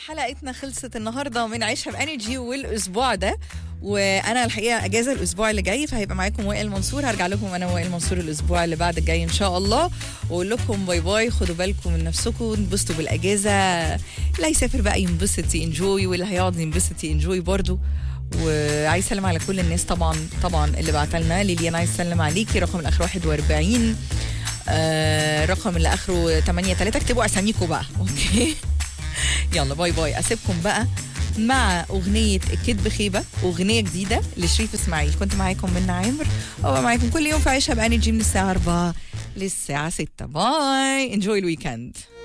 حلقتنا خلصت النهارده من عيشها بانرجي والاسبوع ده وانا الحقيقه اجازه الاسبوع اللي جاي فهيبقى معاكم وائل منصور هرجع لكم انا وائل منصور الاسبوع اللي بعد الجاي ان شاء الله واقول لكم باي باي خدوا بالكم من نفسكم انبسطوا بالاجازه اللي هيسافر بقى ينبسط ينجوي واللي هيقعد ينبسط ينجوي برضو وعايز اسلم على كل الناس طبعا طبعا اللي بعت لنا ليليان عايز اسلم عليكي رقم الاخر 41 آه رقم اللي اخره 8 3 اكتبوا اساميكم بقى اوكي يلا باي باي اسيبكم بقى مع اغنيه الكذب خيبه اغنيه جديده لشريف اسماعيل كنت معاكم من عامر وابقى معاكم كل يوم في عيشها بانرجي من الساعه 4 للساعه 6 باي انجوي الويكند